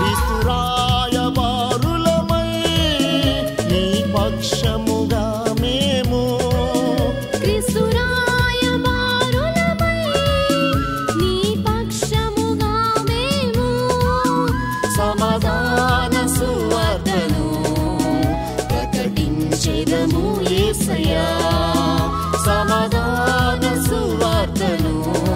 క్రీస్తు రాయబారులమై నీ పక్షముగా మేము క్రీస్తు రాయబారులమై నీ పక్షముగా మేము సమాధాన సువార్తను ప్రకటించెదము యేసయ్యా సమాధాన సువార్తను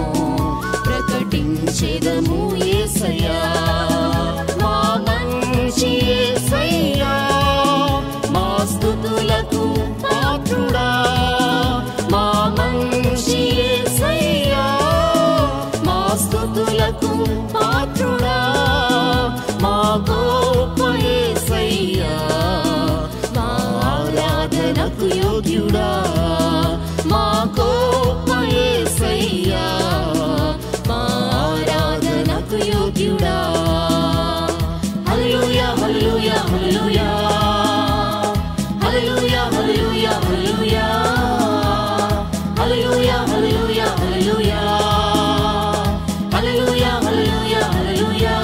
ప్రకటించెదము యేసయ్యా మా మంచి యేసయ్యా మా స్తుతులకు పాత్రుడా మా మంచి యేసయ్యా మా స్తుతులకు పాత్రుడా మా గొప్ప యేసయ్యా మా ఆరాధనకు యోగ్యుడా మా గొప్ప యేసయ్యా మా ఆరాధనకు యోగ్యుడా hallelujah hallelujah hallelujah hallelujah hallelujah hallelujah hallelujah hallelujah hallelujah hallelujah hallelujah hallelujah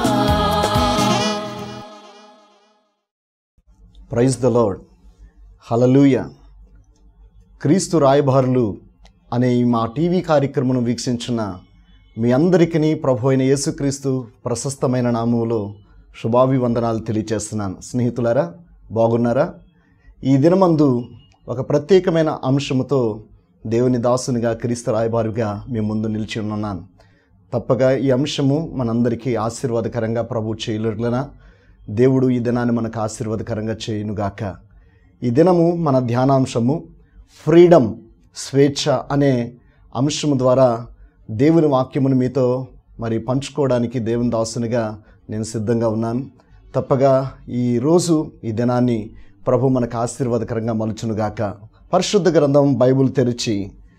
praise the Lord hallelujah క్రీస్తు రాయబారులు అనే ఈ మా టీవీ కార్యక్రమం వీక్షించిన మీ అందరికీ ప్రభు అయిన యేసుక్రీస్తు ప్రశస్తమైన నామములో శుభాభివందనాలు తెలియచేస్తున్నాను స్నేహితులారా బాగున్నారా ఈ దినమందు ఒక ప్రత్యేకమైన అంశముతో దేవుని దాసునిగా క్రీస్తు రాయబారిగా మీ ముందు నిలిచి ఉన్నాను తప్పగా ఈ అంశము మనందరికీ ఆశీర్వాదకరంగా ప్రభు చేయలేనా దేవుడు ఈ దినాన్ని మనకు ఆశీర్వాదకరంగా చేయునుగాక ఈ దినము మన ధ్యానాంశము ఫ్రీడమ్ స్వేచ్ఛ అనే అంశము ద్వారా దేవుని వాక్యమును మీతో మరి పంచుకోవడానికి దేవుని దాసునిగా నేను సిద్ధంగా ఉన్నాను తప్పగా ఈ రోజు ఈ దినాన్ని ప్రభు మనకు ఆశీర్వాదకరంగా మలుచునుగాక పరిశుద్ధ గ్రంథం బైబిల్ తెరిచి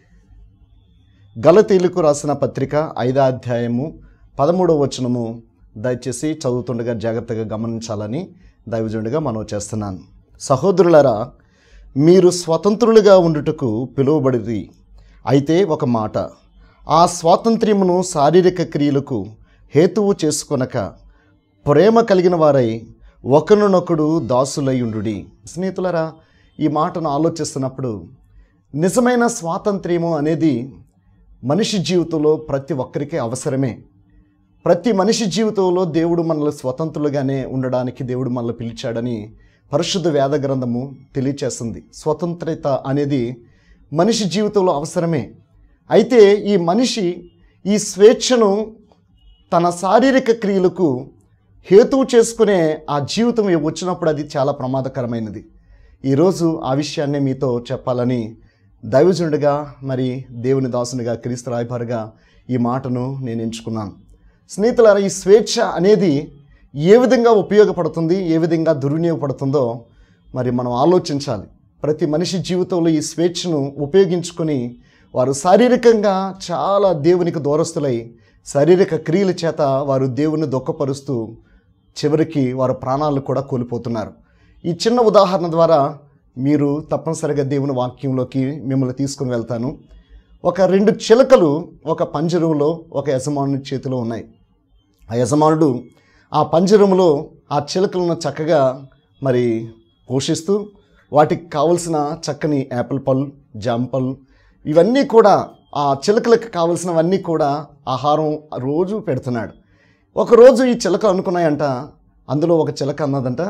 గలతీలకు రాసిన పత్రిక ఐదో అధ్యాయము పదమూడవ వచనము దయచేసి చదువుతుండగా జాగ్రత్తగా గమనించాలని దైవజనుడిగా మనవి చేస్తున్నాను సహోదరులారా మీరు స్వతంత్రులుగా ఉండుటకు పిలువబడిరి అయితే ఒక మాట ఆ స్వాతంత్ర్యమును శారీరక క్రియలకు హేతువు చేసుకొనక ప్రేమ కలిగిన వారై ఒకరినొకడు దాసులయ్యుండుడి స్నేహితులరా ఈ మాటను ఆలోచిస్తున్నప్పుడు నిజమైన స్వాతంత్ర్యము అనేది మనిషి జీవితంలో ప్రతి ఒక్కరికి అవసరమే ప్రతి మనిషి జీవితంలో దేవుడు మనల్ని స్వతంత్రులుగానే ఉండడానికి దేవుడు మనల్ని పిలిచాడని పరిశుద్ధ వేద గ్రంథము తెలియచేస్తుంది స్వతంత్రత అనేది మనిషి జీవితంలో అవసరమే అయితే ఈ మనిషి ఈ స్వేచ్ఛను తన శారీరక క్రియలకు హేతువు చేసుకునే ఆ జీవితం వచ్చినప్పుడు అది చాలా ప్రమాదకరమైనది ఈరోజు ఆ విషయాన్నే మీతో చెప్పాలని దైవజనుడిగా మరి దేవుని దాసునిగా క్రీస్తు రాయబారిగా ఈ మాటను నేను ఎంచుకున్నాను స్నేహితులారా ఈ స్వేచ్ఛ అనేది ఏ విధంగా ఉపయోగపడుతుంది ఏ విధంగా దుర్వినియోగపడుతుందో మరి మనం ఆలోచించాలి ప్రతి మనిషి జీవితంలో ఈ స్వేచ్ఛను ఉపయోగించుకొని వారు శారీరకంగా చాలా దేవునికి దూరస్తులై శారీరక క్రియల చేత వారు దేవుని దుఃఖపరుస్తూ చివరికి వారు ప్రాణాలు కూడా కోల్పోతున్నారు ఈ చిన్న ఉదాహరణ ద్వారా మీరు తప్పనిసరిగా దేవుని వాక్యంలోకి మిమ్మల్ని తీసుకుని వెళ్తాను ఒక రెండు చిలకలు ఒక పంజరంలో ఒక యజమాని చేతిలో ఉన్నాయి ఆ యజమానుడు ఆ పంజరంలో ఆ చిలకలను చక్కగా మరి పోషిస్తూ వాటికి కావలసిన చక్కని యాపిల్ పళ్ళు జామ పళ్ళు ఇవన్నీ కూడా ఆ చిలకలకు కావలసినవన్నీ కూడా ఆహారం రోజు పెడుతున్నాడు ఒకరోజు ఈ చిలక అనుకున్నాయంట అందులో ఒక చిలక అన్నదంట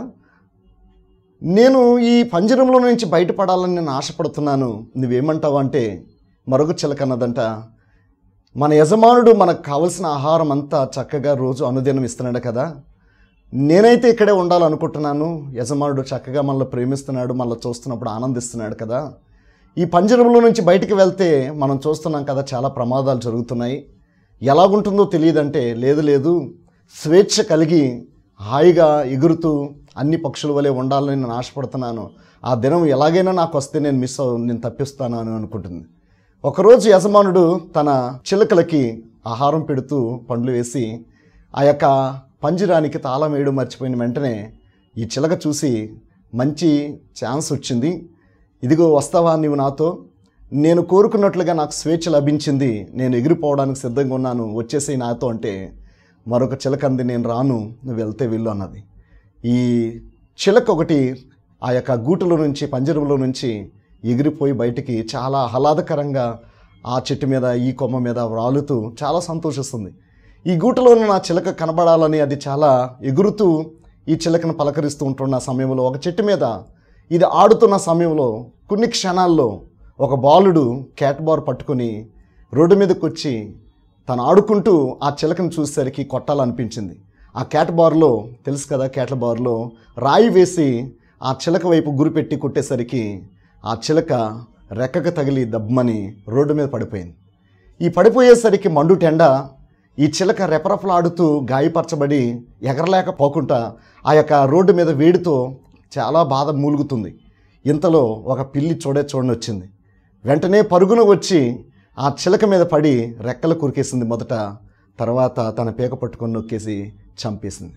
నేను ఈ పంజరంలో నుంచి బయటపడాలని నేను ఆశపడుతున్నాను నువ్వేమంటావు అంటే మరొక చిలక అన్నదంట మన యజమానుడు మనకు కావలసిన ఆహారం అంతా చక్కగా రోజు అనుదినం ఇస్తున్నాడు కదా నేనైతే ఇక్కడే ఉండాలనుకుంటున్నాను యజమానుడు చక్కగా మనల్ని ప్రేమిస్తున్నాడు మనల్ని చూస్తున్నప్పుడు ఆనందిస్తున్నాడు కదా ఈ పంజరంలో నుంచి బయటికి వెళ్తే మనం చూస్తున్నాం కదా చాలా ప్రమాదాలు జరుగుతున్నాయి ఎలాగుంటుందో తెలియదంటే లేదు లేదు స్వేచ్ఛ కలిగి హాయిగా ఎగురుతూ అన్ని పక్షుల వలె ఉండాలని నేను ఆశపడుతున్నాను ఆ దినం ఎలాగైనా నాకు వస్తే నేను మిస్ అవు నేను తప్పిస్తాను అని అనుకుంటుంది ఒకరోజు యజమానుడు తన చిలకలకి ఆహారం పెడుతూ పండ్లు వేసి ఆ యొక్క పంజరానికి తాళం వేయడం మర్చిపోయిన వెంటనే ఈ చిలక చూసి మంచి ఛాన్స్ వచ్చింది ఇదిగో వస్తావా నీవు నాతో నేను కోరుకున్నట్లుగా నాకు స్వేచ్ఛ లభించింది నేను ఎగిరిపోవడానికి సిద్ధంగా ఉన్నాను వచ్చేసి నాతో అంటే మరొక చిలక అంది నేను రాను నువ్వు వెళ్తే వెళ్ళు అన్నది ఈ చిలక ఒకటి ఆ యొక్క గూటులో నుంచి పంజరంలో నుంచి ఎగిరిపోయి బయటికి చాలా ఆహ్లాదకరంగా ఆ చెట్టు మీద ఈ కొమ్మ మీద రాలుతూ చాలా సంతోషిస్తుంది ఈ గూటలో ఉన్న నా చిలక కనబడాలని అది చాలా ఎగురుతూ ఈ చిలకను పలకరిస్తూ ఉంటున్న సమయంలో ఒక చెట్టు మీద ఇది ఆడుతున్న సమయంలో కొన్ని క్షణాల్లో ఒక బాలుడు క్యాట్ బార్ పట్టుకొని రోడ్డు మీదకి వచ్చి తను ఆడుకుంటూ ఆ చిలకను చూసేసరికి కొట్టాలనిపించింది ఆ క్యాట్ బార్లో తెలుసు కదా క్యాట్ల బార్లో రాయి వేసి ఆ చిలక వైపు గురిపెట్టి కొట్టేసరికి ఆ చిలక రెక్కకు తగిలి దబ్బమని రోడ్డు మీద పడిపోయింది ఈ పడిపోయేసరికి మండు టెండ ఈ చిలక రెపరెపలాడుతూ గాయపరచబడి ఎగరలేక పోకుండా ఆ యొక్క రోడ్డు మీద వేడితో చాలా బాధ మూలుగుతుంది ఇంతలో ఒక పిల్లి చూడే చూడని వచ్చింది వెంటనే పరుగున వచ్చి ఆ చిలక మీద పడి రెక్కలు కురికేసింది మొదట తర్వాత తన పీక పట్టుకొని నొక్కేసి చంపేసింది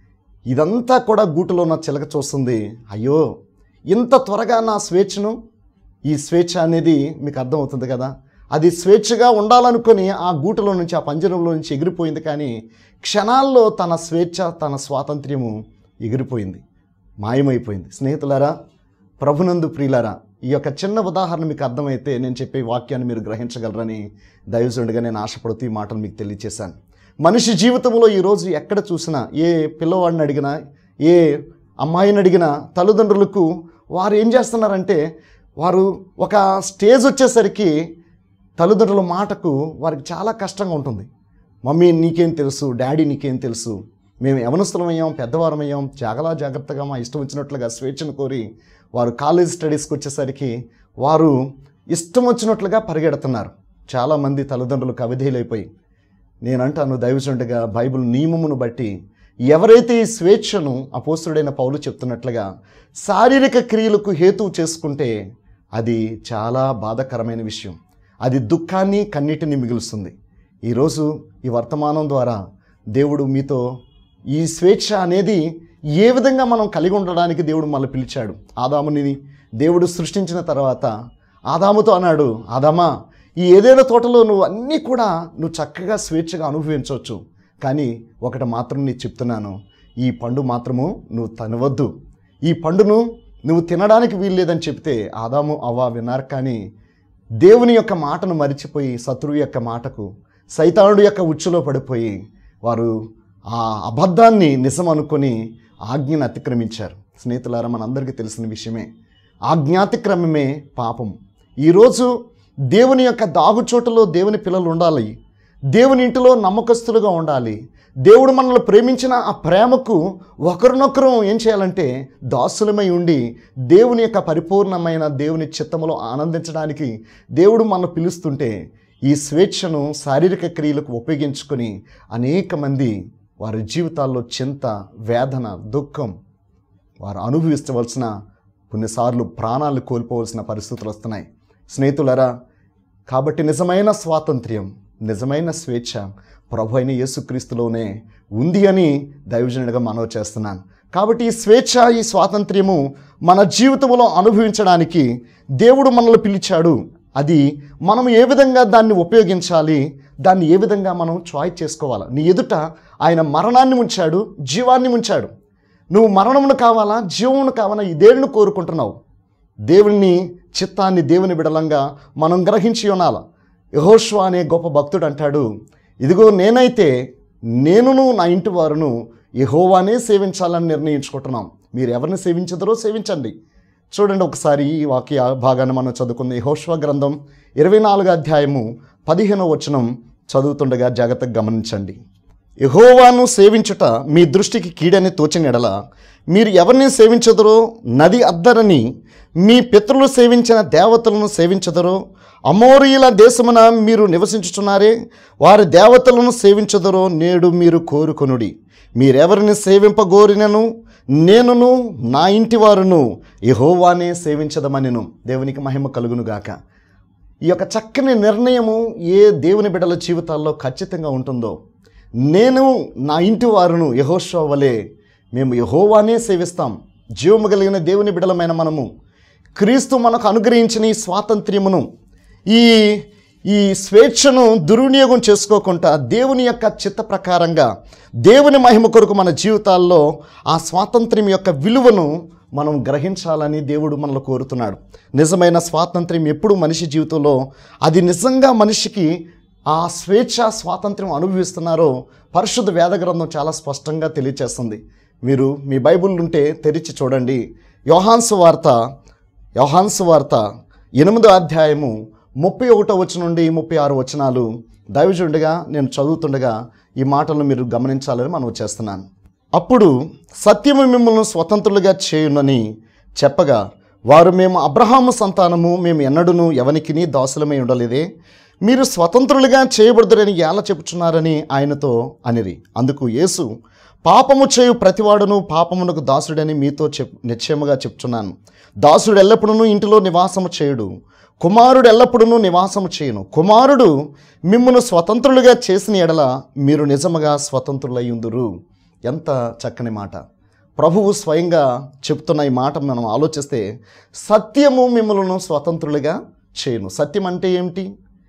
ఇదంతా కూడా గూటులో ఉన్న చిలక చూస్తుంది అయ్యో ఇంత త్వరగా నా స్వేచ్ఛను ఈ స్వేచ్ఛ అనేది మీకు అర్థమవుతుంది కదా అది స్వేచ్ఛగా ఉండాలనుకొని ఆ గూటులో నుంచి ఆ పంజరంలో నుంచి ఎగిరిపోయింది కానీ క్షణాల్లో తన స్వేచ్ఛ తన స్వాతంత్ర్యము ఎగిరిపోయింది మాయమైపోయింది స్నేహితులారా ప్రభునందు ప్రియులారా ఈ యొక్క చిన్న ఉదాహరణ మీకు అర్థమైతే నేను చెప్పే వాక్యాన్ని మీరు గ్రహించగలరని దైవజుడిగా నేను ఆశపడుతూ ఈ మాటలు మీకు తెలియచేశాను మనిషి జీవితంలో ఈరోజు ఎక్కడ చూసినా ఏ పిల్లవాడిని అడిగినా ఏ అమ్మాయిని అడిగినా తల్లిదండ్రులకు వారు ఏం చేస్తున్నారంటే వారు ఒక స్టేజ్ వచ్చేసరికి తల్లిదండ్రుల మాటకు వారికి చాలా కష్టంగా ఉంటుంది మమ్మీ నీకేం తెలుసు డాడీ నీకేం తెలుసు మేము యవనస్తులమయ్యాం పెద్దవారమయ్యాం జాగలా జాగ్రత్తగా మా ఇష్టం వచ్చినట్లుగా స్వేచ్ఛను కోరి వారు కాలేజ్ స్టడీస్కి వచ్చేసరికి వారు ఇష్టం వచ్చినట్లుగా పరిగెడుతున్నారు చాలామంది తల్లిదండ్రులు కవిధేయులైపోయి నేనంటాను దైవజనుడిగా బైబిల్ నియమమును బట్టి ఎవరైతే ఈ స్వేచ్ఛను అపోస్తుడైన పౌలు చెప్తున్నట్లుగా శారీరక క్రియలకు హేతువు చేసుకుంటే అది చాలా బాధాకరమైన విషయం అది దుఃఖాన్ని కన్నీటిని మిగులుస్తుంది ఈరోజు ఈ వర్తమానం ద్వారా దేవుడు మీతో ఈ స్వేచ్ఛ అనేది ఏ విధంగా మనం కలిగి ఉండడానికి దేవుడు మళ్ళీ పిలిచాడు ఆదాముని దేవుడు సృష్టించిన తర్వాత ఆదాముతో అన్నాడు ఆదామా ఈ ఏదైనా తోటలో నువ్వు అన్నీ కూడా నువ్వు చక్కగా స్వేచ్ఛగా అనుభవించవచ్చు కానీ ఒకటి మాత్రం నీకు చెప్తున్నాను ఈ పండు మాత్రము నువ్వు తినవద్దు ఈ పండును నువ్వు తినడానికి వీల్లేదని చెప్తే ఆదాము అవ్వ విన్నారు కానీ దేవుని యొక్క మాటను మరిచిపోయి శత్రువు యొక్క మాటకు సైతానుడు యొక్క ఉచ్చులో పడిపోయి వారు ఆ అబద్ధాన్ని నిజం అనుకొని ఆజ్ఞను అతిక్రమించారు స్నేహితులారా మనందరికీ తెలిసిన విషయమే ఆజ్ఞాతిక్రమమే పాపం ఈరోజు దేవుని యొక్క దాగుచోటులో దేవుని పిల్లలు ఉండాలి దేవుని ఇంటిలో నమ్మకస్తులుగా ఉండాలి దేవుడు మనల్ని ప్రేమించిన ఆ ప్రేమకు ఒకరినొకరు ఏం చేయాలంటే దాసులమై ఉండి దేవుని యొక్క పరిపూర్ణమైన దేవుని చిత్తములో ఆనందించడానికి దేవుడు మనల్ని పిలుస్తుంటే ఈ స్వేచ్ఛను శారీరక క్రియలకు ఉపయోగించుకొని అనేక మంది వారి జీవితాల్లో చింత వేదన దుఃఖం వారు అనుభవించవలసిన కొన్నిసార్లు ప్రాణాలు కోల్పోవలసిన పరిస్థితులు వస్తున్నాయి స్నేహితులరా కాబట్టి నిజమైన స్వాతంత్ర్యం నిజమైన స్వేచ్ఛ ప్రభు అయిన యేసుక్రీస్తులోనే ఉంది అని దైవజనుడిగా మనవి చేస్తున్నాను కాబట్టి ఈ స్వేచ్ఛ ఈ స్వాతంత్ర్యము మన జీవితంలో అనుభవించడానికి దేవుడు మనల్ని పిలిచాడు అది మనం ఏ విధంగా దాన్ని ఉపయోగించాలి దాన్ని ఏ విధంగా మనం చాయిస్ చేసుకోవాలి నీ ఎదుట ఆయన మరణాన్ని ఉంచాడు జీవాన్ని ఉంచాడు నువ్వు మరణమును కావాలా జీవమును కావాలా ఈ దేవుని కోరుకుంటున్నావు దేవుని చిత్తాన్ని దేవుని బిడలంగా మనం గ్రహించి ఉనాల యహోష్వా అనే గొప్ప భక్తుడు అంటాడు ఇదిగో నేనైతే నేనును నా ఇంటి వారును యహోవానే సేవించాలని నిర్ణయించుకుంటున్నాం మీరు ఎవరిని సేవించదరో సేవించండి చూడండి ఒకసారి ఈ వాక్య భాగాన్ని మనం చదువుకున్న యహోష్వా గ్రంథం ఇరవై నాలుగు అధ్యాయము పదిహేనో వచనం చదువుతుండగా జాగ్రత్తగా గమనించండి యహోవాను సేవించుట మీ దృష్టికి కీడని తోచిన ఎడల మీరు ఎవరిని సేవించదరో నది అద్దరని మీ పితరులు సేవించిన దేవతలను సేవించదరో అమోరియుల దేశమున మీరు నివసించుచున్నారే వారి దేవతలను సేవించదరో నేడు మీరు కోరుకొనుడి మీరెవరిని సేవింపగోరినను నేనును నా ఇంటి వారును యహోవానే సేవించదమనిను దేవునికి మహిమ కలుగునుగాక ఈ యొక్క చక్కని నిర్ణయము ఏ దేవుని బిడ్డల జీవితాల్లో ఖచ్చితంగా ఉంటుందో నేను నా ఇంటి వారును యహోషో వలె మేము యహోవానే సేవిస్తాం జీవము కలిగిన దేవుని బిడలమైన మనము క్రీస్తు మనకు అనుగ్రహించిన ఈ స్వాతంత్ర్యమును ఈ ఈ స్వేచ్ఛను దుర్వినియోగం చేసుకోకుండా దేవుని యొక్క చిత్త ప్రకారంగా దేవుని మహిమ కొరకు మన జీవితాల్లో ఆ స్వాతంత్ర్యం యొక్క విలువను మనం గ్రహించాలని దేవుడు మనలో కోరుతున్నాడు నిజమైన స్వాతంత్ర్యం ఎప్పుడు మనిషి జీవితంలో అది నిజంగా మనిషికి ఆ స్వేచ్ఛ స్వాతంత్ర్యం అనుభవిస్తున్నారో పరిశుద్ధ వేద గ్రంథం చాలా స్పష్టంగా తెలియచేస్తుంది మీరు మీ బైబిల్ ఉంటే తెరిచి చూడండి యోహాన్సు వార్త యోహాన్సు వార్త ఎనిమిదో అధ్యాయము ముప్పై ఒకటో వచ్చిన నుండి ముప్పై ఆరు వచనాలు దైవజుండగా నేను చదువుతుండగా ఈ మాటలను మీరు గమనించాలని మనం చేస్తున్నాను అప్పుడు సత్యము మిమ్మల్ని స్వతంత్రులుగా చేయునని చెప్పగా వారు మేము అబ్రహాము సంతానము మేము ఎన్నడూను ఎవనికిని దాసులమై ఉండలేదే మీరు స్వతంత్రులుగా చేయబడుదరని ఎలా చెప్పుచున్నారని ఆయనతో అనిరి అందుకు యేసు పాపము చేయు ప్రతివాడును పాపమునకు దాసుడని మీతో చెప్ నిశ్చయముగా చెప్తున్నాను దాసుడు ఎల్లప్పుడూ ఇంటిలో నివాసము చేయుడు కుమారుడు ఎల్లప్పుడూ నివాసము చేయను కుమారుడు మిమ్మల్ని స్వతంత్రులుగా చేసిన ఎడల మీరు నిజముగా స్వతంత్రులయ్యుందురు ఎంత చక్కని మాట ప్రభువు స్వయంగా చెప్తున్న ఈ మాట మనం ఆలోచిస్తే సత్యము మిమ్మల్ని స్వతంత్రులుగా చేయను సత్యం అంటే ఏమిటి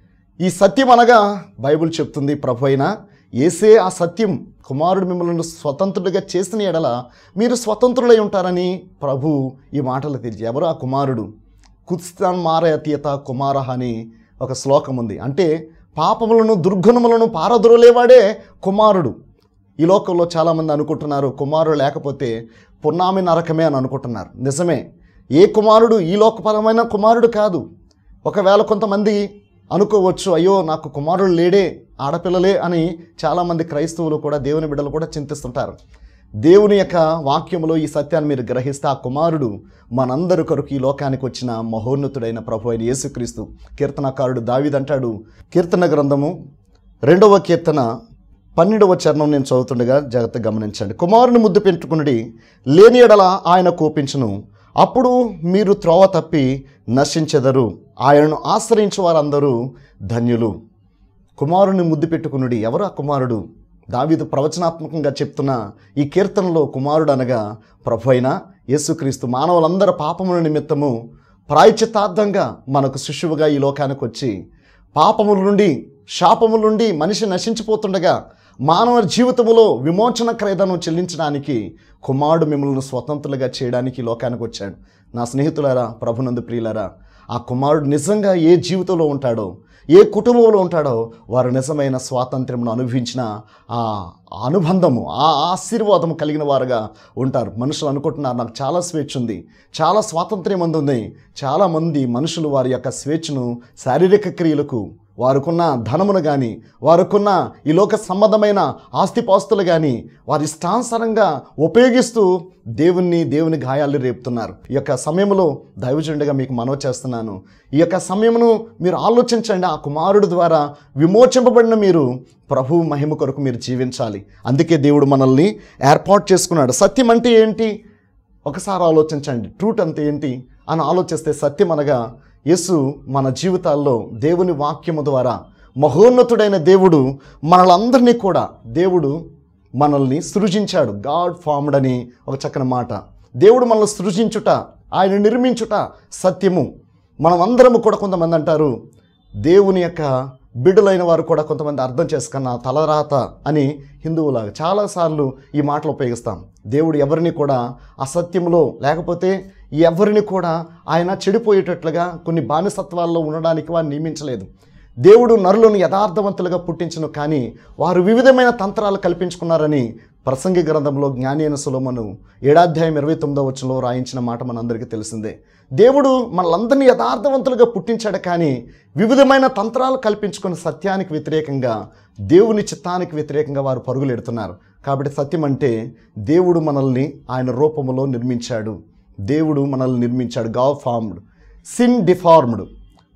ఈ సత్యం అనగా బైబిల్ చెప్తుంది ప్రభు అయినా ఏసే ఆ సత్యం కుమారుడు మిమ్మల్ని స్వతంత్రుడిగా చేసిన ఎడల మీరు స్వతంత్రులై ఉంటారని ప్రభు ఈ మాటలు తెలిసి ఎవరు ఆ కుమారుడు కుత్స్తాన్ మారయతీయత కుమార అని ఒక శ్లోకం ఉంది అంటే పాపములను దుర్గుణములను పారద్రోలేవాడే కుమారుడు ఈ లోకంలో చాలామంది అనుకుంటున్నారు కుమారుడు లేకపోతే పున్నామి నరకమే అని అనుకుంటున్నారు నిజమే ఏ కుమారుడు ఈ లోకపరమైన కుమారుడు కాదు ఒకవేళ కొంతమంది అనుకోవచ్చు అయ్యో నాకు కుమారుడు లేడే ఆడపిల్లలే అని చాలామంది క్రైస్తవులు కూడా దేవుని బిడ్డలు కూడా చింతిస్తుంటారు దేవుని యొక్క వాక్యములో ఈ సత్యాన్ని మీరు గ్రహిస్తే ఆ కుమారుడు మనందరి కొరకు ఈ లోకానికి వచ్చిన మహోన్నతుడైన ప్రభు అయిన యేసుక్రీస్తు కీర్తనకారుడు దావిదంటాడు కీర్తన గ్రంథము రెండవ కీర్తన పన్నెండవ చరణం నేను చదువుతుండగా జాగ్రత్త గమనించండి కుమారుని ముద్దు పెట్టుకునుడి లేని ఎడల ఆయన కోపించును అప్పుడు మీరు త్రోవ తప్పి నశించెదరు ఆయనను ఆశ్రయించే వారందరూ ధన్యులు కుమారుని ముద్దు పెట్టుకునుడి ఎవరు ఆ కుమారుడు దావీదు ప్రవచనాత్మకంగా చెప్తున్న ఈ కీర్తనలో కుమారుడు అనగా ప్రభు అయిన యేసుక్రీస్తు మానవులందరి పాపముల నిమిత్తము ప్రాయచిత్తార్థంగా మనకు శిశువుగా ఈ లోకానికి వచ్చి పాపముల నుండి శాపముల నుండి మనిషి నశించిపోతుండగా మానవ జీవితములో విమోచన క్రయదనం చెల్లించడానికి కుమారుడు మిమ్మల్ని స్వతంత్రులుగా చేయడానికి ఈ లోకానికి వచ్చాడు నా స్నేహితులారా ప్రభునందు ప్రియులారా ఆ కుమారుడు నిజంగా ఏ జీవితంలో ఉంటాడో ఏ కుటుంబంలో ఉంటాడో వారు నిజమైన స్వాతంత్ర్యమును అనుభవించిన ఆ అనుబంధము ఆ ఆశీర్వాదము కలిగిన వారుగా ఉంటారు మనుషులు అనుకుంటున్నారు నాకు చాలా స్వేచ్ఛ ఉంది చాలా స్వాతంత్ర్యం ఉంది చాలామంది మనుషులు వారి యొక్క స్వేచ్ఛను శారీరక క్రియలకు వారికున్న ధనమును కానీ వారికున్న ఈ లోక సంబంధమైన ఆస్తిపాస్తులు కానీ వారి ఇష్టానుసారంగా ఉపయోగిస్తూ దేవుణ్ణి దేవుని గాయాలు రేపుతున్నారు ఈ యొక్క సమయంలో దైవజనుడిగా మీకు మనవి చేస్తున్నాను ఈ యొక్క సమయమును మీరు ఆలోచించండి ఆ కుమారుడు ద్వారా విమోచింపబడిన మీరు ప్రభు మహిమ కొరకు మీరు జీవించాలి అందుకే దేవుడు మనల్ని ఏర్పాటు చేసుకున్నాడు సత్యం అంటే ఏంటి ఒకసారి ఆలోచించండి ట్రూట్ అంటే ఏంటి అని ఆలోచిస్తే సత్యం అనగా యేసు మన జీవితాల్లో దేవుని వాక్యము ద్వారా మహోన్నతుడైన దేవుడు మనలందరినీ కూడా దేవుడు మనల్ని సృజించాడు గాడ్ ఫార్మ్డ్ అని ఒక చక్కని మాట దేవుడు మనల్ని సృజించుట ఆయన నిర్మించుట సత్యము మనం అందరము కూడా కొంతమంది అంటారు దేవుని యొక్క బిడ్డలైన వారు కూడా కొంతమంది అర్థం చేసుకున్న తలరాత అని హిందువులాగా చాలాసార్లు ఈ మాటలు ఉపయోగిస్తాం దేవుడు ఎవరిని కూడా అసత్యంలో లేకపోతే ఎవరిని కూడా ఆయన చెడిపోయేటట్లుగా కొన్ని బానిసత్వాల్లో ఉండడానికి వారు నియమించలేదు దేవుడు నరులను యథార్థవంతులుగా పుట్టించను కానీ వారు వివిధమైన తంత్రాలు కల్పించుకున్నారని ప్రసంగి గ్రంథంలో జ్ఞాని అయిన సులోమను ఏడాధ్యాయం ఇరవై తొమ్మిదో వచ్చంలో రాయించిన మాట మనందరికీ తెలిసిందే దేవుడు మనలందరినీ యథార్థవంతులుగా పుట్టించాడు కానీ వివిధమైన తంత్రాలు కల్పించుకుని సత్యానికి వ్యతిరేకంగా దేవుని చిత్తానికి వ్యతిరేకంగా వారు పరుగులు ఎడుతున్నారు కాబట్టి సత్యం అంటే దేవుడు మనల్ని ఆయన రూపములో నిర్మించాడు దేవుడు మనల్ని నిర్మించాడు గావ్ ఫార్మ్డ్ సిన్ డిఫార్మ్డ్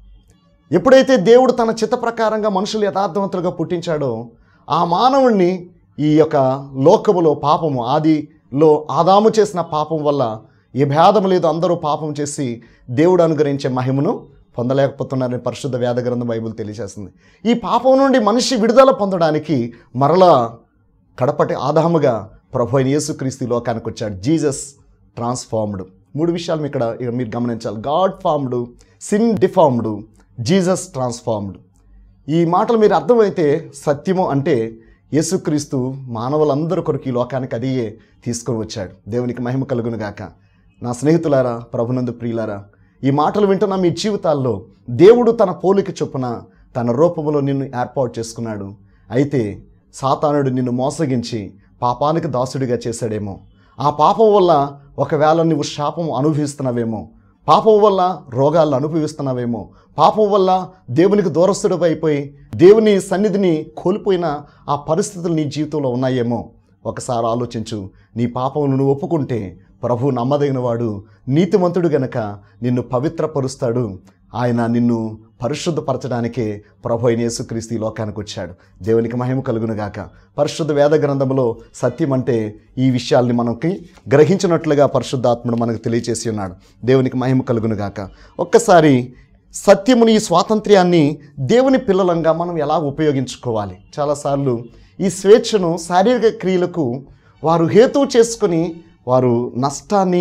ఎప్పుడైతే దేవుడు తన చిత్త ప్రకారంగా మనుషులు యథార్థవంతులుగా పుట్టించాడో ఆ మానవుణ్ణి ఈ యొక్క లోకములో పాపము ఆదిలో ఆదాము చేసిన పాపం వల్ల ఏ భేదం లేదు అందరూ పాపం చేసి దేవుడు అనుగ్రహించే మహిమను పొందలేకపోతున్నారని పరిశుద్ధ వేద గ్రంథం బైబిల్ తెలియజేస్తుంది ఈ పాపం నుండి మనిషి విడుదల పొందడానికి మరలా కడపటి ఆదాముగా ప్రభు అయిన యేసుక్రీస్తు ఈ లోకానికి వచ్చాడు జీసస్ ట్రాన్స్ఫార్మ్డ్ మూడు విషయాలు ఇక్కడ ఇక్కడ మీరు గమనించాలి God formed sin deformed Jesus transformed ఈ మాటలు మీరు అర్థమైతే సత్యము అంటే యేసుక్రీస్తు మానవులందరి కొరకు ఈ లోకానికి అదియే తీసుకొని వచ్చాడు దేవునికి మహిమ కలుగును గాక నా స్నేహితులారా ప్రభునందు ప్రియులారా ఈ మాటలు వింటున్న మీ జీవితాల్లో దేవుడు తన పోలిక చొప్పున తన రూపములో నిన్ను ఏర్పాటు చేసుకున్నాడు అయితే సాతానుడు నిన్ను మోసగించి పాపానికి దాసుడిగా చేశాడేమో ఆ పాపం వల్ల ఒకవేళ నువ్వు శాపం అనుభవిస్తున్నావేమో పాపం వల్ల రోగాలను అనుభవిస్తున్నావేమో పాపం వల్ల దేవునికి దూరస్తుడు అయిపోయి దేవుని సన్నిధిని కోల్పోయిన ఆ పరిస్థితులు నీ జీవితంలో ఉన్నాయేమో ఒకసారి ఆలోచించు నీ పాపమును నువ్వు ఒప్పుకుంటే ప్రభు నమ్మదగిన వాడు నీతిమంతుడు గనక నిన్ను పవిత్రపరుస్తాడు ఆయన నిన్ను పరిశుద్ధపరచడానికే ప్రభు అయిన యేసుక్రీస్తు ఈ లోకానికి వచ్చాడు దేవునికి మహిమ కలుగును గాక పరిశుద్ధ వేద గ్రంథంలో సత్యం అంటే ఈ విషయాల్ని మనకి గ్రహించినట్లుగా పరిశుద్ధాత్ముడు మనకు తెలియచేసి ఉన్నాడు దేవునికి మహిమ కలుగును గాక ఒక్కసారి సత్యముని ఈ స్వాతంత్ర్యాన్ని దేవుని పిల్లలంగా మనం ఎలా ఉపయోగించుకోవాలి చాలాసార్లు ఈ స్వేచ్ఛను శారీరక క్రియలకు వారు హేతువు చేసుకొని వారు నష్టాన్ని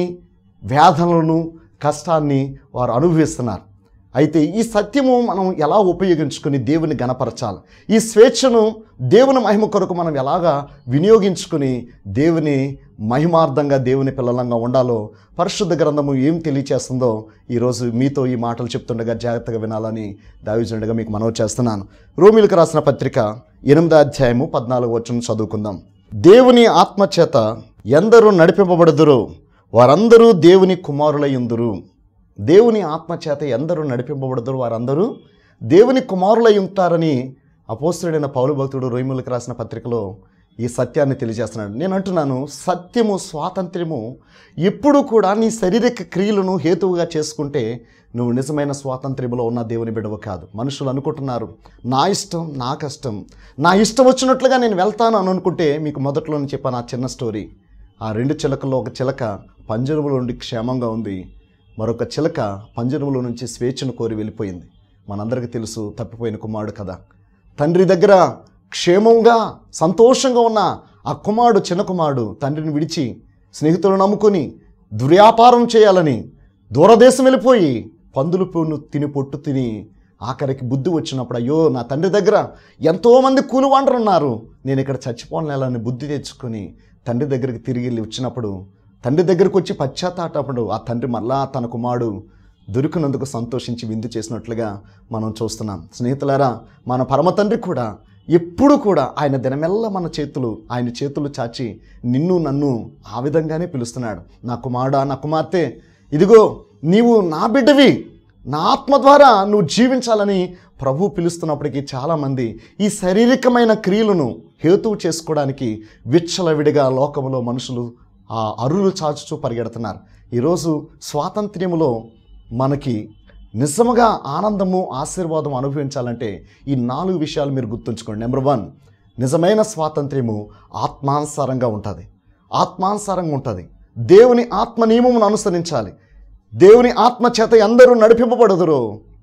వేదనలను కష్టాన్ని వారు అనుభవిస్తున్నారు అయితే ఈ సత్యము మనం ఎలా ఉపయోగించుకొని దేవుని గణపరచాలి ఈ స్వేచ్ఛను దేవుని మహిమ కొరకు మనం ఎలాగా వినియోగించుకొని దేవుని మహిమార్థంగా దేవుని పిల్లలంగా ఉండాలో పరిశుద్ధ గ్రంథము ఏం తెలియచేస్తుందో ఈరోజు మీతో ఈ మాటలు చెప్తుండగా జాగ్రత్తగా వినాలని దావిజుండగా మీకు మనవి చేస్తున్నాను రోమిలకు రాసిన పత్రిక ఎనిమిదో అధ్యాయము పద్నాలుగు వచ్చిన చదువుకుందాం దేవుని ఆత్మచేత ఎందరూ నడిపింపబడుదురో వారందరూ దేవుని కుమారులయ్యుందురు దేవుని ఆత్మచేత ఎందరూ నడిపింపబడతారు వారందరూ దేవుని కుమారులై ఉంటారని అపోస్తుడైన పౌలు భక్తుడు రోమిలకు రాసిన పత్రికలో ఈ సత్యాన్ని తెలియజేస్తున్నాడు నేను అంటున్నాను సత్యము స్వాతంత్ర్యము ఎప్పుడు కూడా నీ శారీరక క్రియలను హేతువుగా చేసుకుంటే నువ్వు నిజమైన స్వాతంత్ర్యంలో ఉన్న దేవుని బిడవ కాదు మనుషులు అనుకుంటున్నారు నా ఇష్టం నా కష్టం నా ఇష్టం వచ్చినట్లుగా నేను వెళ్తాను అని అనుకుంటే మీకు మొదట్లోనే చెప్పాను ఆ చిన్న స్టోరీ ఆ రెండు చిలకల్లో ఒక చిలక పంజరములో ఉండి క్షేమంగా ఉంది మరొక చిలక పంజరములో నుంచి స్వేచ్ఛను కోరి వెళ్ళిపోయింది మనందరికీ తెలుసు తప్పిపోయిన కుమారుడు కదా తండ్రి దగ్గర క్షేమంగా సంతోషంగా ఉన్న ఆ కుమారుడు చిన్న కుమారుడు తండ్రిని విడిచి స్నేహితులను నమ్ముకొని దుర్వ్యాపారం చేయాలని దూరదేశం వెళ్ళిపోయి పందులు పూను తిని పొట్టు తిని ఆఖరికి బుద్ధి వచ్చినప్పుడు అయ్యో నా తండ్రి దగ్గర ఎంతోమంది కూలివాండరు ఉన్నారు నేను ఇక్కడ చచ్చిపోవాలని బుద్ధి తెచ్చుకొని తండ్రి దగ్గరికి తిరిగి వెళ్ళి వచ్చినప్పుడు తండ్రి దగ్గరికి వచ్చి పశ్చాత్తాపడు ఆ తండ్రి మళ్ళా తన కుమారుడు దొరికినందుకు సంతోషించి విందు చేసినట్లుగా మనం చూస్తున్నాం స్నేహితులారా మన పరమ తండ్రి కూడా ఎప్పుడు కూడా ఆయన దినమెల్ల మన చేతులు ఆయన చేతులు చాచి నిన్ను నన్ను ఆ విధంగానే పిలుస్తున్నాడు నా కుమారుడా నా కుమార్తె ఇదిగో నీవు నా బిడ్డవి నా ఆత్మ ద్వారా నువ్వు జీవించాలని ప్రభు పిలుస్తున్నప్పటికీ చాలామంది ఈ శారీరకమైన క్రియలను హేతువు చేసుకోవడానికి విచ్చలవిడిగా లోకములో మనుషులు ఆ అరులు చాచుచూ పరిగెడుతున్నారు ఈరోజు స్వాతంత్ర్యములో మనకి నిజముగా ఆనందము ఆశీర్వాదం అనుభవించాలంటే ఈ నాలుగు విషయాలు మీరు గుర్తుంచుకోండి నెంబర్ వన్ నిజమైన స్వాతంత్ర్యము ఆత్మానుసారంగా ఉంటుంది ఆత్మానుసారంగా ఉంటుంది దేవుని ఆత్మ నియమమును అనుసరించాలి దేవుని ఆత్మ చేత ఎందరూ నడిపింపబడదురు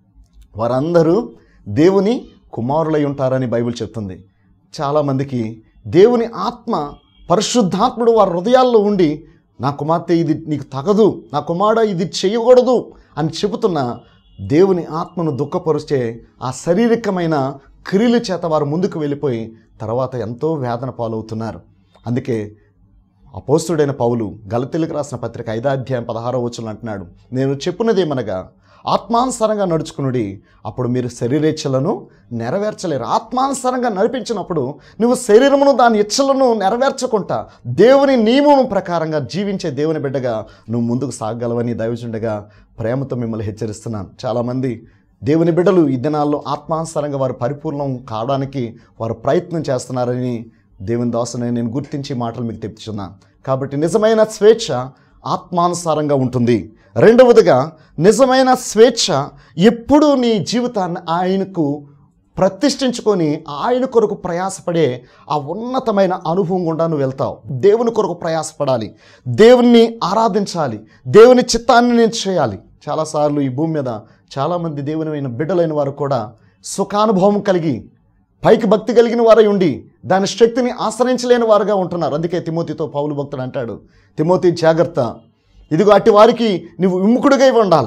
వారందరూ దేవుని కుమారులై ఉంటారని బైబిల్ చెప్తుంది చాలామందికి దేవుని ఆత్మ పరిశుద్ధాత్ముడు వారి హృదయాల్లో ఉండి నా కుమార్తె ఇది నీకు తగదు నా కుమారుడు ఇది చేయకూడదు అని చెబుతున్న దేవుని ఆత్మను దుఃఖపరిచే ఆ శారీరకమైన క్రియల చేత వారు ముందుకు వెళ్ళిపోయి తర్వాత ఎంతో వేదన పాలవుతున్నారు అందుకే అపోస్తుడైన పౌలు గలతీలకు రాసిన పత్రిక ఐదో అధ్యాయం పదహారో వచ్చులు అంటున్నాడు నేను చెప్పున్నదేమనగా ఆత్మానుసారంగా నడుచుకునుడి అప్పుడు మీరు శరీరేచ్ఛలను నెరవేర్చలేరు ఆత్మానుసారంగా నడిపించినప్పుడు నువ్వు శరీరమును దాని ఇచ్చలను నెరవేర్చకుండా దేవుని నియమం ప్రకారంగా జీవించే దేవుని బిడ్డగా నువ్వు ముందుకు సాగగలవని దైవచుండగా ప్రేమతో మిమ్మల్ని హెచ్చరిస్తున్నాను చాలామంది దేవుని బిడ్డలు ఈ దినాల్లో ఆత్మానుసారంగా వారు పరిపూర్ణం కావడానికి వారు ప్రయత్నం చేస్తున్నారని దేవుని దాసుని నేను గుర్తించి ఈ మాటలు మీకు తెప్పించున్నాను కాబట్టి నిజమైన స్వేచ్ఛ ఆత్మానుసారంగా ఉంటుంది రెండవదిగా నిజమైన స్వేచ్ఛ ఎప్పుడూ నీ జీవితాన్ని ఆయనకు ప్రతిష్ఠించుకొని ఆయన కొరకు ప్రయాసపడే ఆ ఉన్నతమైన అనుభవం గుండా నువ్వు వెళ్తావు దేవుని కొరకు ప్రయాసపడాలి దేవుణ్ణి ఆరాధించాలి దేవుని చిత్తాన్ని నేను చేయాలి చాలాసార్లు ఈ భూమి మీద చాలామంది దేవుని బిడ్డలైన వారు కూడా సుఖానుభవం కలిగి పైకి భక్తి కలిగిన వారై ఉండి దాని శక్తిని ఆశ్రయించలేని వారుగా ఉంటున్నారు అందుకే తిమోతితో పౌలు భక్తుడు అంటాడు తిమోతి జాగ్రత్త ఇదిగో అట్టి వారికి నువ్వు విముఖుడిగా ఉండాలి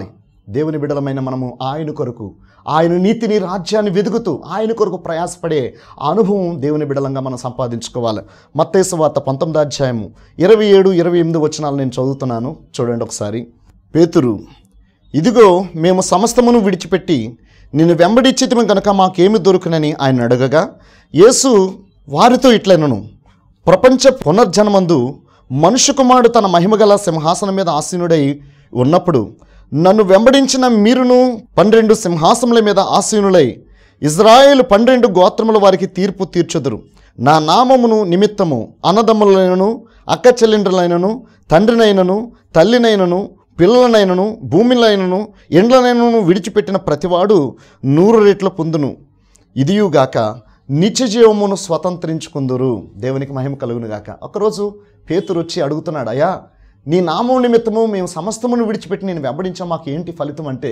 దేవుని బిడలమైన మనము ఆయన కొరకు ఆయన నీతిని రాజ్యాన్ని వెతుకుతూ ఆయన కొరకు ప్రయాసపడే ఆ అనుభవం దేవుని బిడలంగా మనం సంపాదించుకోవాలి మత్తేసు వార్త పంతొమ్మిది అధ్యాయము ఇరవై ఏడు ఇరవై ఎనిమిది వచనాలు నేను చదువుతున్నాను చూడండి ఒకసారి పేతురు ఇదిగో మేము సమస్తమును విడిచిపెట్టి నిన్ను వెంబడించితిమి గనుక మాకేమి దొరుకునని ఆయన అడగగా యేసు వారితో ఇట్లనను ప్రపంచ పునర్జన్మందు మనుష్య కుమారుడు తన మహిమగల సింహాసనం మీద ఆసీనుడై ఉన్నప్పుడు నన్ను వెంబడించిన మీరును పన్నెండు సింహాసముల మీద ఆసీనులై ఇజ్రాయేలు పన్నెండు గోత్రముల వారికి తీర్పు తీర్చుదురు నా నామమును నిమిత్తము అన్నదమ్ములైనను అక్క చెల్లెండ్రులైనను తండ్రినైనను తల్లినైనను పిల్లలనైనను భూమిలైనను ఎండ్లనైనను విడిచిపెట్టిన ప్రతివాడు నూరు రెట్ల పొందును ఇదియుగాక నిత్య జీవమును స్వతంత్రించుకుందురు దేవునికి మహిమ కలుగును గాక ఒకరోజు పేతురు వచ్చి అడుగుతున్నాడు అయ్యా నీ నామం నిమిత్తము మేము సమస్తమును విడిచిపెట్టి నేను వెంబడించాం మాకు ఏంటి ఫలితం అంటే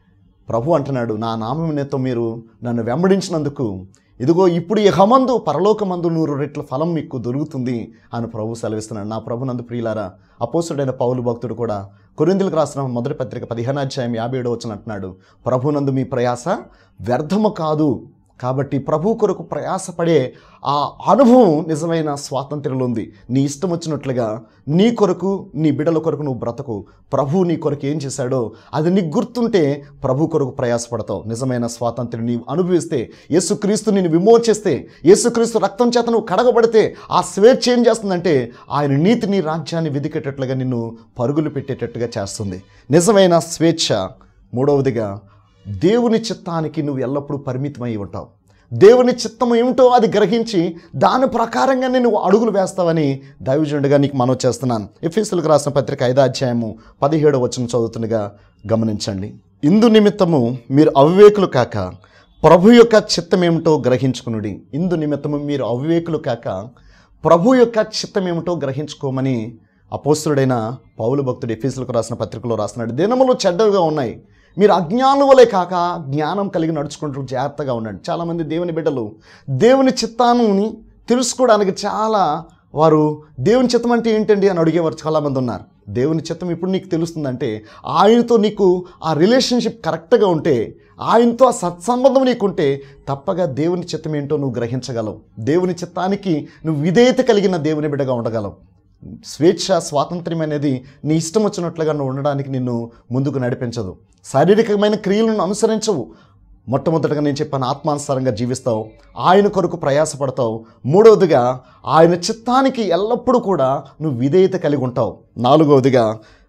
ప్రభు అంటున్నాడు నా నామం నిమిత్తం మీరు నన్ను వెంబడించినందుకు ఇదిగో ఇప్పుడు ఇహమందు పరలోకమందు నూరు రెట్ల ఫలం మీకు దొరుకుతుంది అని ప్రభు సెలవిస్తున్నాడు నా ప్రభునందు ప్రియులారా అపోసుడైన పౌలు భక్తుడు కూడా కొరిందులకు రాసిన మొదటి పత్రిక పదిహేను అధ్యాయం యాభై ఏడో వచ్చిన అంటున్నాడు ప్రభునందు మీ ప్రయాస వ్యర్థము కాదు కాబట్టి ప్రభు కొరకు ప్రయాసపడే ఆ అనుభవం నిజమైన స్వాతంత్ర్యంలో ఉంది నీ ఇష్టం వచ్చినట్లుగా నీ కొరకు నీ బిడ్డల కొరకు నువ్వు బ్రతకు ప్రభు నీ కొరకు ఏం చేశాడో అది నీకు గుర్తుంటే ప్రభు కొరకు ప్రయాసపడతావు నిజమైన స్వాతంత్ర్యం నీవు అనుభవిస్తే యేసుక్రీస్తు నిన్ను విమోచిస్తే యేసుక్రీస్తు రక్తం చేత నువ్వు కడగబడితే ఆ స్వేచ్ఛ ఏం చేస్తుందంటే ఆయన నీతిని రాజ్యాన్ని వెదికేటట్లుగా నిన్ను పరుగులు పెట్టేటట్టుగా చేస్తుంది నిజమైన స్వేచ్ఛ మూడవదిగా దేవుని చిత్తానికి నువ్వు ఎల్లప్పుడూ పరిమితమై ఉంటావు దేవుని చిత్తం ఏమిటో అది గ్రహించి దాని ప్రకారంగానే నువ్వు అడుగులు వేస్తావని దైవజనుడిగా నీకు మనవి చేస్తున్నాను ఎఫీసులకు రాసిన పత్రిక ఐదో అధ్యాయము పదిహేడో వచనం చదువుతుండగా గమనించండి ఇందు నిమిత్తము మీరు అవివేకులు కాక ప్రభు యొక్క చిత్తం ఏమిటో గ్రహించుకునుడి ఇందు నిమిత్తము మీరు అవివేకులు కాక ప్రభు యొక్క చిత్తం ఏమిటో గ్రహించుకోమని అపోస్తుడైన పౌలు భక్తుడు ఎఫీసులకు రాసిన పత్రికలో రాస్తున్నాడు దినములు చెడ్డవిగా ఉన్నాయి మీరు అజ్ఞానం వలె కాక జ్ఞానం కలిగి నడుచుకుంటూ జాగ్రత్తగా ఉండండి చాలామంది దేవుని బిడ్డలు దేవుని చిత్తాన్ని తెలుసుకోవడానికి చాలా వారు దేవుని చిత్తం అంటే ఏంటండి అని అడిగేవారు చాలామంది ఉన్నారు దేవుని చిత్తం ఇప్పుడు నీకు తెలుస్తుందంటే ఆయనతో నీకు ఆ రిలేషన్షిప్ కరెక్ట్గా ఉంటే ఆయనతో ఆ సత్సంబంధం నీకుంటే తప్పగా దేవుని చిత్తం ఏంటో నువ్వు గ్రహించగలవు దేవుని చిత్తానికి నువ్వు విధేయత కలిగిన దేవుని బిడ్డగా ఉండగలవు స్వేచ్ఛ స్వాతంత్ర్యం అనేది నీ ఇష్టం వచ్చినట్లుగా నువ్వు ఉండడానికి నిన్ను ముందుకు నడిపించదు శారీరకమైన క్రియలను అనుసరించవు మొట్టమొదటిగా నేను చెప్పాను ఆత్మానుసారంగా జీవిస్తావు ఆయన కొరకు ప్రయాసపడతావు మూడవదిగా ఆయన చిత్తానికి ఎల్లప్పుడూ కూడా నువ్వు విధేయత కలిగి ఉంటావు నాలుగవదిగా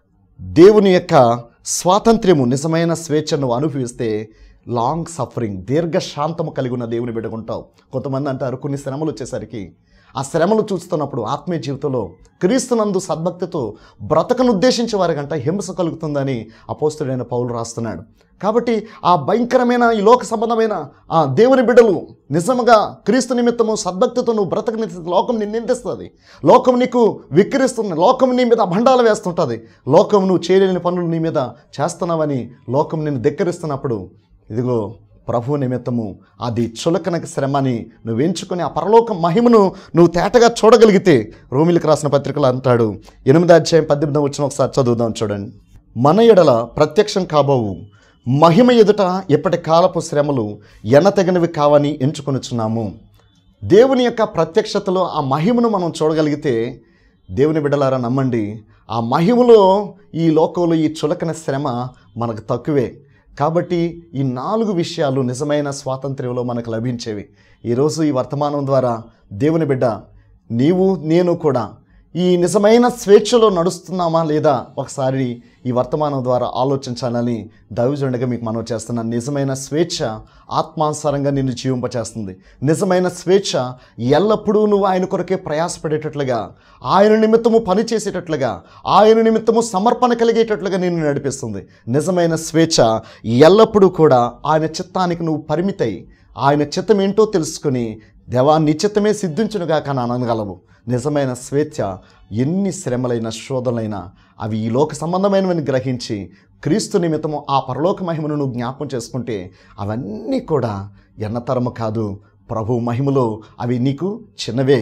దేవుని యొక్క స్వాతంత్ర్యము నిజమైన స్వేచ్ఛ నువ్వు అనుభవిస్తే లాంగ్ సఫరింగ్ దీర్ఘ శాంతము కలిగి ఉన్న దేవుని బిడ్డకుంటావు కొంతమంది అంటారు కొన్ని శ్రమలు వచ్చేసరికి ఆ శ్రమలు చూస్తున్నప్పుడు ఆత్మీయ జీవితంలో క్రీస్తునందు సద్భక్తితో బ్రతకను ఉద్దేశించే వారికంట హింస కలుగుతుందని అపోస్తుడైన పౌలు రాస్తున్నాడు కాబట్టి ఆ భయంకరమైన ఈ లోక సంబంధమైన ఆ దేవుని బిడ్డలు నిజముగా క్రీస్తు నిమిత్తము సద్భక్తితో నువ్వు బ్రతకని లోకం నిన్ను నిందిస్తుంది లోకం నీకు విక్రిస్తుంది లోకం నీ మీద భండాలు వేస్తుంటుంది లోకం నువ్వు చేయలేని పనులు నీ మీద చేస్తున్నావని లోకం నిన్ను ధిక్కరిస్తున్నప్పుడు ఇదిగో ప్రభు నిమిత్తము అది చులకనక శ్రమని నువ్వు ఎంచుకొని ఆ పరలోక మహిమను నువ్వు తేటగా చూడగలిగితే రోమిలకు రాసిన పత్రికలు అంటాడు ఎనిమిది అధ్యాయం పద్దెనిమిది వచ్చిన ఒకసారి చదువుదాం చూడండి మన ఎడల ప్రత్యక్షం కాబోవు మహిమ ఎదుట ఎప్పటి కాలపు శ్రమలు ఎనతగినవి కావని ఎంచుకొనుచున్నాము దేవుని యొక్క ప్రత్యక్షతలో ఆ మహిమను మనం చూడగలిగితే దేవుని బిడ్డలారా నమ్మండి ఆ మహిమలో ఈ లోకంలో ఈ చులకన శ్రమ మనకు తక్కువే కాబట్టి ఈ నాలుగు విషయాలు నిజమైన స్వాతంత్ర్యంలో మనకు లభించేవి ఈరోజు ఈ వర్తమానం ద్వారా దేవుని బిడ్డ నీవు నేను కూడా ఈ నిజమైన స్వేచ్ఛలో నడుస్తున్నామా లేదా ఒకసారి ఈ వర్తమానం ద్వారా ఆలోచించాలని దైవజనుడిగా మీకు మనవి చేస్తున్నాను నిజమైన స్వేచ్ఛ ఆత్మానుసారంగా నిన్ను జీవింపచేస్తుంది నిజమైన స్వేచ్ఛ ఎల్లప్పుడూ నువ్వు ఆయన కొరకే ప్రయాసపడేటట్లుగా ఆయన నిమిత్తము పని చేసేటట్లుగా ఆయన నిమిత్తము సమర్పణ కలిగేటట్లుగా నిన్ను నడిపిస్తుంది నిజమైన స్వేచ్ఛ ఎల్లప్పుడూ కూడా ఆయన చిత్తానికి నువ్వు పరిమితై ఆయన చిత్తం ఏంటో తెలుసుకుని దేవా నీ చిత్తమే సిద్ధించునుగా కానీ అనగలవు నిజమైన స్వేచ్ఛ ఎన్ని శ్రమలైన శోధనలైనా అవి ఈ లోక సంబంధమైనవని గ్రహించి క్రీస్తు నిమిత్తము ఆ పరలోక మహిమను నువ్వు జ్ఞాపం చేసుకుంటే అవన్నీ కూడా ఎన్నతరము కాదు ప్రభు మహిమలో అవి నీకు చిన్నవే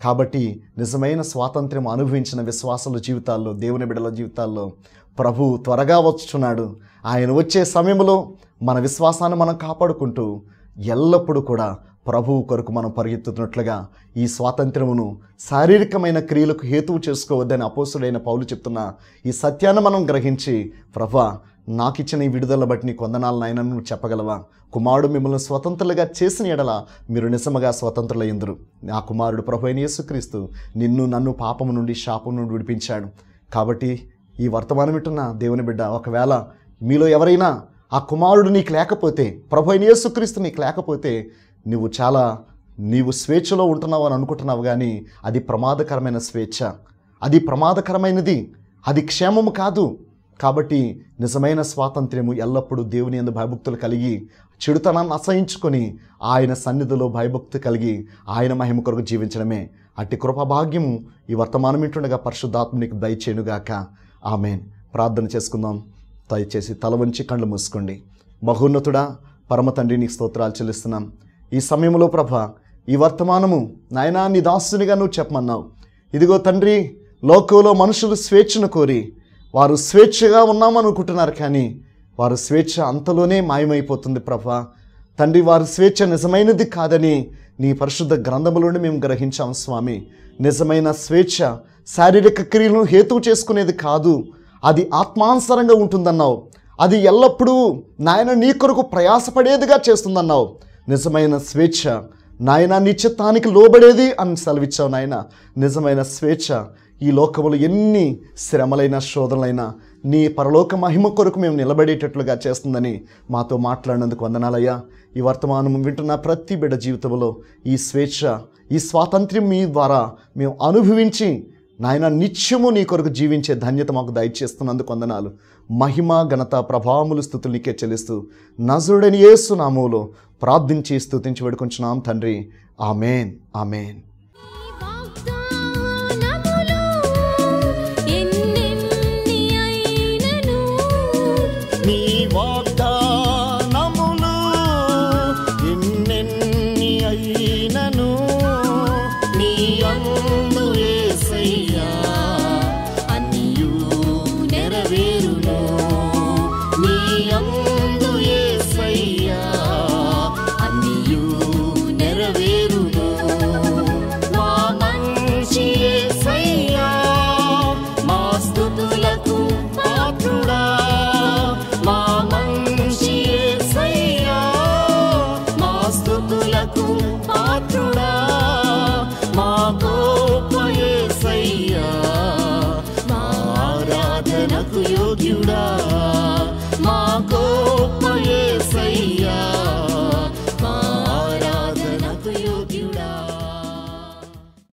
కాబట్టి నిజమైన స్వాతంత్ర్యం అనుభవించిన విశ్వాసాల జీవితాల్లో దేవుని బిడల జీవితాల్లో ప్రభు త్వరగా వచ్చుచున్నాడు ఆయన వచ్చే సమయంలో మన విశ్వాసాన్ని మనం కాపాడుకుంటూ ఎల్లప్పుడూ కూడా ప్రభువు కొరకు మనం పరిగెత్తుతున్నట్లుగా ఈ స్వాతంత్రమును శారీరకమైన క్రియలకు హేతువు చేసుకోవద్దని అపోసుడైన పౌలు చెప్తున్న ఈ సత్యాన్ని మనం గ్రహించి ప్రభా నాకిచ్చిన ఈ విడుదల బట్టి నీ కొందనాలు నాయన నువ్వు చెప్పగలవా కుమారుడు మిమ్మల్ని స్వతంత్రులుగా చేసిన ఎడల మీరు నిజముగా స్వతంత్రులయ్యందురు నా కుమారుడు ప్రభు అయిన యేసుక్రీస్తు నిన్ను నన్ను పాపము నుండి శాపం నుండి విడిపించాడు కాబట్టి ఈ వర్తమానం వింటున్న దేవుని బిడ్డ ఒకవేళ మీలో ఎవరైనా ఆ కుమారుడు నీకు లేకపోతే ప్రభు అయిన యేసుక్రీస్తు నీకు లేకపోతే నువ్వు చాలా నీవు స్వేచ్ఛలో ఉంటున్నావు అని అనుకుంటున్నావు కానీ అది ప్రమాదకరమైన స్వేచ్ఛ అది ప్రమాదకరమైనది అది క్షేమము కాదు కాబట్టి నిజమైన స్వాతంత్ర్యము ఎల్లప్పుడూ దేవుని ఎందు భయభక్తులు కలిగి చెడుతనాన్ని అసహించుకొని ఆయన సన్నిధిలో భయభక్తి కలిగి ఆయన మహిమ కొరకు జీవించడమే అట్టి కృపభాగ్యము ఈ వర్తమానం ఇంటుండగా పరిశుద్ధాత్మనికి దయచేనుగాక ఆమెన్ ప్రార్థన చేసుకుందాం దయచేసి తల వంచి కళ్ళు మూసుకోండి మహోన్నతుడా పరమ తండ్రి నీకు స్తోత్రాలు చెల్లిస్తున్నాం ఈ సమయంలో ప్రభ ఈ వర్తమానము నాయనా నీ దాసునిగా నువ్వు చెప్పమన్నావు ఇదిగో తండ్రి లోకంలో మనుషులు స్వేచ్ఛను కోరి వారు స్వేచ్ఛగా ఉన్నామనుకుంటున్నారు కానీ వారు స్వేచ్ఛ అంతలోనే మాయమైపోతుంది ప్రభా తండ్రి వారి స్వేచ్ఛ నిజమైనది కాదని నీ పరిశుద్ధ గ్రంథములోనే మేము గ్రహించాం స్వామి నిజమైన స్వేచ్ఛ శారీరక క్రియలను హేతువు చేసుకునేది కాదు అది ఆత్మానుసరంగా ఉంటుందన్నావు అది ఎల్లప్పుడూ నాయన నీ కొరకు ప్రయాసపడేదిగా చేస్తుందన్నావు నిజమైన స్వేచ్ఛ నాయన నీ చిత్తానికి లోబడేది అని సెలవిచ్చావు నాయన నిజమైన స్వేచ్ఛ ఈ లోకములు ఎన్ని శ్రమలైన శోధనలైనా నీ పరలోక మహిమ కొరకు మేము నిలబడేటట్లుగా చేస్తుందని మాతో మాట్లాడినందుకు వందనాలయ్యా ఈ వర్తమానం వింటున్న ప్రతి బిడ్డ జీవితంలో ఈ స్వేచ్ఛ ఈ స్వాతంత్ర్యం మీ ద్వారా మేము అనుభవించి నాయన నిత్యము నీ కొరకు జీవించే ధన్యత మాకు దయచేస్తున్నందుకు వందనాలు మహిమ ఘనత ప్రభావములు స్థుతులు నీకే చెల్లిస్తూ నజరుడని యేసు నామములో ప్రార్థించి స్తుతించి వేడుకుంటున్నాం తండ్రి ఆమెన్ ఆమెన్ వాగ్దానములు ఎన్నెన్ని అయినను నీ వాగ్దానములు ఎన్నెన్ని అయినను నీ అందు యేసయ్యా అన్నియు నెరవేరును నీ అందు యేసయ్యా అన్నియు నెరవేరును మా మంచి యేసయ్యా మా స్తుతులకు పాత్రుడా మా మంచి యేసయ్యా మా స్తుతులకు పాత్రుడా మా గొప్ప యేసయ్యా మా ఆరాధనకు యోగ్యుడా మా గొప్ప యేసయ్యా